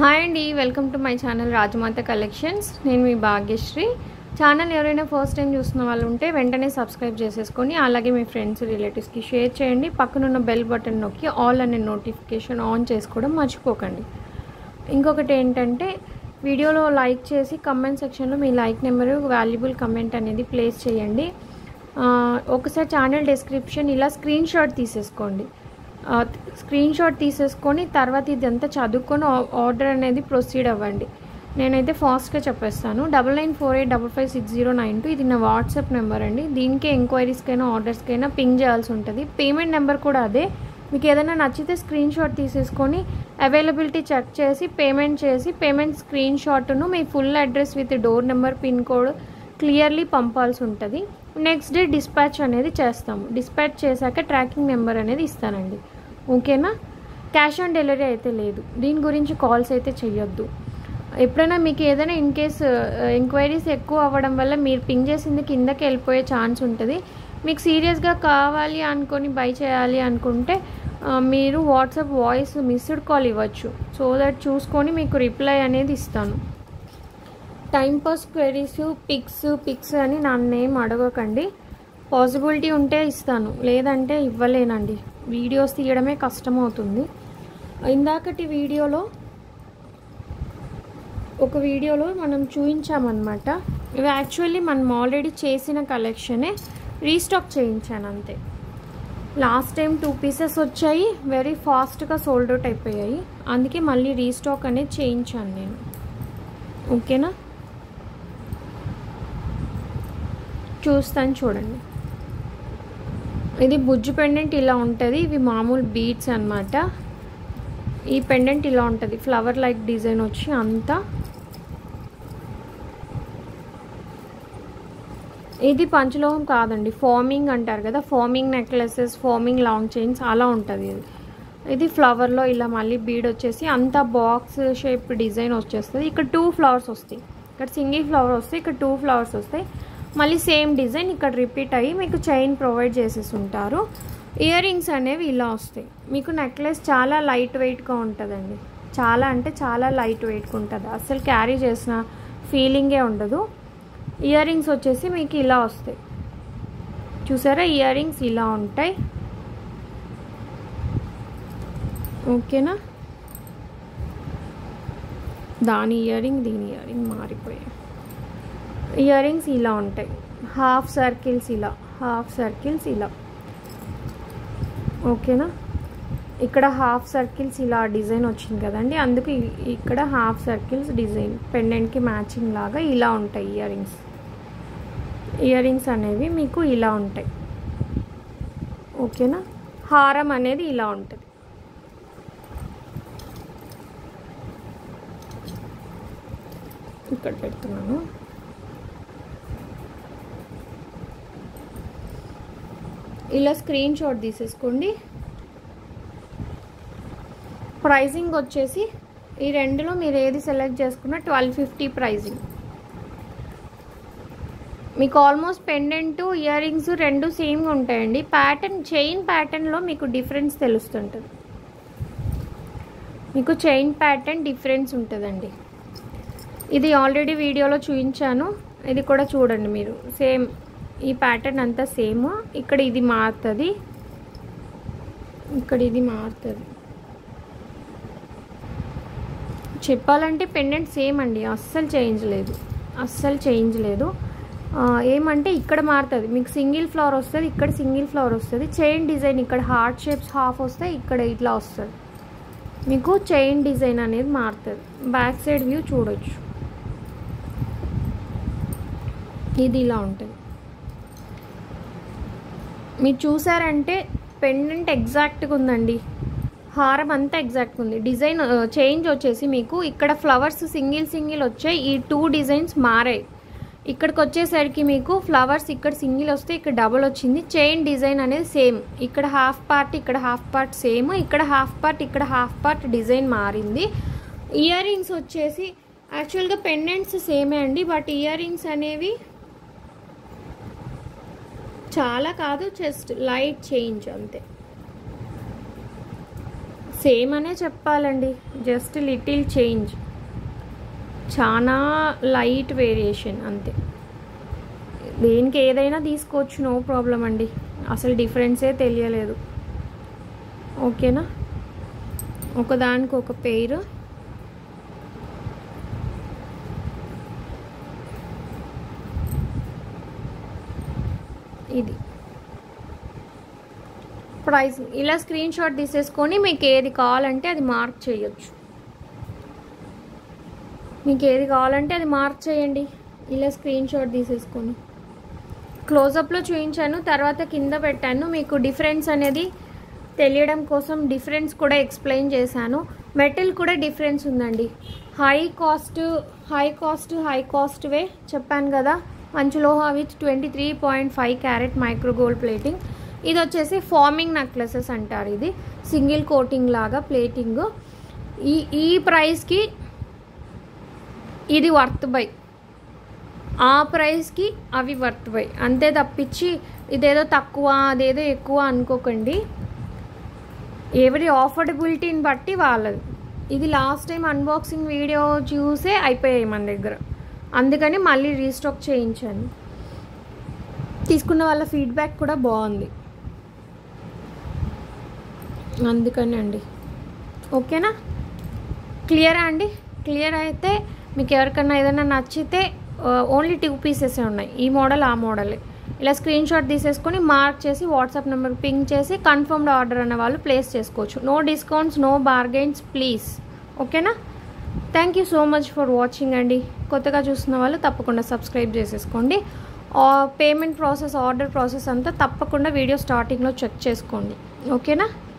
hi అండి welcome to my channel Rajamata collections నేను మీ భాగ్యశ్రీ ఛానల్ ఎవరైనా ఫస్ట్ టైం చూస్తున్న వాళ్ళు ఉంటే వెంటనే సబ్స్క్రైబ్ చేసేసుకొని అలాగే మీ ఫ్రెండ్స్ రిలేటివ్స్కి షేర్ చేయండి పక్కనున్న బెల్ బటన్ నొక్కి ఆల్ అనే నోటిఫికేషన్ ఆన్ చేసుకోవడం మర్చిపోకండి ఇంకొకటి ఏంటంటే వీడియోలో లైక్ చేసి కమెంట్ సెక్షన్లో మీ లైక్ నెంబరు వాల్యుబుల్ కమెంట్ అనేది ప్లేస్ చేయండి ఆ, ఒకసారి ఛానల్ డిస్క్రిప్షన్ ఇలా స్క్రీన్ షాట్ తీసేసుకోండి ఆ, స్క్రీన్ షాట్ తీసేసుకొని తర్వాత ఇదంతా చదువుకొని ఆ- ఆర్డర్ అనేది ప్రొసీడ్ అవ్వండి నేనైతే ఫాస్ట్గా చెప్పేస్తాను double nine four eight double five six zero nine two ఇది నా వాట్సాప్ నెంబర్ అండి దీనికి ఎంక్వైరీస్కైనా ఆర్డర్స్కైనా పింగ్ చేయాల్సి ఉంటుంది పేమెంట్ నెంబర్ కూడా అదే మీకు ఏదైనా నచ్చితే స్క్రీన్ షాట్ తీసేసుకొని అవైలబిలిటీ చెక్ చేసి పేమెంట్ చేసి పేమెంట్ స్క్రీన్ షాట్ను మీ full address with door number pin code clearly పంపాల్సి ఉంటుంది నెక్స్ట్ డే డిస్పాచ్ అనేది చేస్తాము డిస్పాచ్ చేశాక ట్రాకింగ్ నెంబర్ అనేది ఇస్తానండి ఓకేనా క్యాష్ ఆన్ డెలివరీ అయితే లేదు దీని గురించి కాల్స్ అయితే చెయ్యొద్దు ఎప్పుడైనా మీకు ఏదైనా ఇన్ కేస్ ఎంక్వైరీస్ ఎక్కువ అవ్వడం వల్ల మీరు పింగ్ చేసింది కిందకి వెళ్ళిపోయే ఛాన్స్ ఉంటుంది మీకు సీరియస్గా కావాలి అనుకొని బై చేయాలి అనుకుంటే ఆ, మీరు వాట్సాప్ వాయిస్ మిస్డ్ కాల్ ఇవ్వచ్చు సో దట్ చూసుకొని మీకు రిప్లై అనేది ఇస్తాను time pass queries pics pics అని నన్నేం అడగకండి పాసిబిలిటీ ఉంటే ఇస్తాను లేదంటే ఇవ్వలేనండి వీడియోస్ తీయడమే కష్టమవుతుంది ఇందాకటి వీడియోలో ఒక వీడియోలో మనం చూపించామన్నమాట ఇవి యాక్చువల్లీ మనం ఆల్రెడీ చేసిన కలెక్షనే రీస్టాక్ చేయించాను అంతే లాస్ట్ టైం టూ పీసెస్ వచ్చాయి వెరీ ఫాస్ట్గా సోల్డ్ అవుట్ అయిపోయాయి అందుకే మళ్ళీ రీస్టాక్ అనేది చేయించాను నేను ఓకేనా చూస్తాను చూడండి ఇది బుజ్జు పెండెంట్ ఇలా ఉంటుంది ఇవి మామూలు బీడ్స్ అన్నమాట ఈ పెండెంట్ ఇలా ఉంటుంది ఫ్లవర్ లైక్ డిజైన్ వచ్చి అంతా ఇది పంచలోహం కాదండి ఫార్మింగ్ అంటారు కదా forming necklaces forming long chains అలా ఉంటుంది ఇది ఇది ఫ్లవర్లో ఇలా మళ్ళీ బీడ్ వచ్చేసి అంతా బాక్స్ షేప్ డిజైన్ వచ్చేస్తుంది ఇక్కడ టూ ఫ్లవర్స్ వస్తాయి ఇక్కడ సింగిల్ ఫ్లవర్ వస్తాయి ఇక్కడ టూ ఫ్లవర్స్ వస్తాయి మళ్ళీ సేమ్ డిజైన్ ఇక్కడ రిపీట్ అయ్యి మీకు చైన్ ప్రొవైడ్ చేసేసి ఉంటారు ఇయర్ రింగ్స్ అనేవి ఇలా వస్తాయి మీకు నెక్లెస్ చాలా లైట్ వెయిట్గా ఉంటుందండి చాలా అంటే చాలా లైట్ వెయిట్గా ఉంటుంది అసలు క్యారీ చేసిన ఫీలింగే ఉండదు ఇయర్ రింగ్స్ వచ్చేసి మీకు ఇలా వస్తాయి చూసారా ఇయర్ రింగ్స్ ఇలా ఉంటాయి ఓకేనా దాని ఇయర్ రింగ్ దీని ఇయర్ రింగ్ మారిపోయాయి ఇయర్ రింగ్స్ ఇలా ఉంటాయి హాఫ్ సర్కిల్స్ ఇలా హాఫ్ సర్కిల్స్ ఇలా ఓకేనా ఇక్కడ హాఫ్ సర్కిల్స్ ఇలా డిజైన్ వచ్చింది కదండి అందుకు ఇ- ఇక్కడ హాఫ్ సర్కిల్స్ డిజైన్ పెండెంట్కి మ్యాచింగ్ లాగా ఇలా ఉంటాయి ఇయర్ రింగ్స్ ఇయర్ రింగ్స్ అనేవి మీకు ఇలా ఉంటాయి ఓకేనా హారం అనేది ఇలా ఉంటుంది ఇక్కడ పెడుతున్నాను ఇలా స్క్రీన్ షాట్ తీసేసుకోండి ప్రైజింగ్ వచ్చేసి ఈ రెండులో మీరు ఏది సెలెక్ట్ చేసుకున్నా ట్వెల్వ్ ఫిఫ్టీ ప్రైజింగ్ మీకు ఆల్మోస్ట్ పెండెంట్ ఇయర్ రింగ్స్ రెండు సేమ్గా ఉంటాయండి ప్యాటర్న్ చైన్ ప్యాటర్న్లో మీకు డిఫరెన్స్ తెలుస్తుంటుంది మీకు చైన్ ప్యాటర్న్ డిఫరెన్స్ ఉంటుందండి ఇది ఆల్రెడీ వీడియోలో చూపించాను ఇది కూడా చూడండి మీరు సేమ్ ఈ ప్యాటర్న్ అంతా సేమ్ ఇక్కడ ఇది మారుతుంది ఇక్కడ ఇది మారుతుంది చెప్పాలంటే పెండెంట్ సేమ్ అండి అస్సలు చేంజ్ లేదు అస్సలు చేంజ్ లేదు ఆ, ఏమంటే ఇక్కడ మారుతుంది మీకు సింగిల్ ఫ్లవర్ వస్తుంది ఇక్కడ సింగిల్ ఫ్లవర్ వస్తుంది చైన్ డిజైన్ ఇక్కడ హార్ట్ షేప్స్ హాఫ్ వస్తే ఇక్కడ ఇట్లా వస్తుంది మీకు చైన్ డిజైన్ అనేది మారుతుంది బ్యాక్ సైడ్ వ్యూ చూడొచ్చు ఇది ఇలా ఉంటుంది మీరు చూసారంటే పెండెంట్ ఎగ్జాక్ట్గా ఉందండి హారం అంతా ఎగ్జాక్ట్గా ఉంది డిజైన్ చేంజ్ వచ్చేసి మీకు ఇక్కడ ఫ్లవర్స్ సింగిల్ సింగిల్ వచ్చాయి ఈ టూ డిజైన్స్ మారాయి ఇక్కడికి వచ్చేసరికి మీకు ఫ్లవర్స్ ఇక్కడ సింగిల్ వస్తే ఇక్కడ డబుల్ వచ్చింది చైన్ డిజైన్ అనేది సేమ్ ఇక్కడ హాఫ్ పార్ట్ ఇక్కడ హాఫ్ పార్ట్ సేమ్ ఇక్కడ హాఫ్ పార్ట్ ఇక్కడ హాఫ్ పార్ట్ డిజైన్ మారింది ఇయర్ రింగ్స్ వచ్చేసి యాక్చువల్గా పెండెంట్స్ సేమే అండి బట్ ఇయర్ రింగ్స్ అనేవి చాలా కాదు జస్ట్ లైట్ చేంజ్ అంతే సేమ్ అనే చెప్పాలండి జస్ట్ లిటిల్ చేంజ్ చాలా లైట్ వేరియేషన్ అంతే దేనికి ఏదైనా తీసుకోవచ్చు నో ప్రాబ్లం అండి అసలు డిఫరెన్సే తెలియలేదు ఓకేనా ఒకదానికి ఒక పేరు ఇది ప్రైస్ ఇలా స్క్రీన్ షాట్ తీసేసుకొని మీకు ఏది కావాలంటే అది మార్క్ చేయొచ్చు మీకు ఏది కావాలంటే అది మార్క్ చేయండి ఇలా స్క్రీన్ షాట్ తీసేసుకొని క్లోజప్లో చూపించాను తర్వాత కింద పెట్టాను మీకు డిఫరెన్స్ అనేది తెలియడం కోసం డిఫరెన్స్ కూడా ఎక్స్ప్లెయిన్ చేశాను మెటల్ కూడా డిఫరెన్స్ ఉందండి high cost high cost high cost వే చెప్పాను కదా మంచులోహ with twenty three point five carat micro gold plating ఇది వచ్చేసి ఫార్మింగ్ నెక్లెసెస్ అంటారు ఇది సింగిల్ కోటింగ్ లాగా ప్లేటింగ్ ఈ ఈ ప్రైస్కి ఇది వర్త్ బై ఆ ప్రైస్కి అవి వర్త్ బై అంతే తప్పించి ఇదేదో తక్కువ అదేదో ఎక్కువ అనుకోకండి ఎవరి ఆఫర్డబిలిటీని బట్టి వాళ్ళది ఇది లాస్ట్ టైం అన్బాక్సింగ్ వీడియో చూసే అయిపోయాయి మన దగ్గర అందుకని మళ్ళీ రీస్టాక్ చేయించాను తీసుకున్న వాళ్ళ ఫీడ్బ్యాక్ కూడా బాగుంది అందుకని అండి ఓకేనా క్లియరా అండి క్లియర్ అయితే మీకు ఎవరికన్నా ఏదైనా నచ్చితే ఓన్లీ టూ పీసెస్ ఉన్నాయి ఈ మోడల్ ఆ మోడలే ఇలా స్క్రీన్ షాట్ తీసేసుకొని మార్క్ చేసి వాట్సాప్ నెంబర్ పింక్ చేసి కన్ఫర్మ్డ్ ఆర్డర్ అన్న వాళ్ళు ప్లేస్ చేసుకోవచ్చు no discounts no bargains please ఓకేనా thank you so much for watching అండి కొత్తగా చూస్తున్న వాళ్ళు తప్పకుండా సబ్స్క్రైబ్ చేసేసుకోండి పేమెంట్ ప్రాసెస్ ఆర్డర్ ప్రాసెస్ అంతా తప్పకుండా వీడియో స్టార్టింగ్లో చెక్ చేసుకోండి ఓకేనా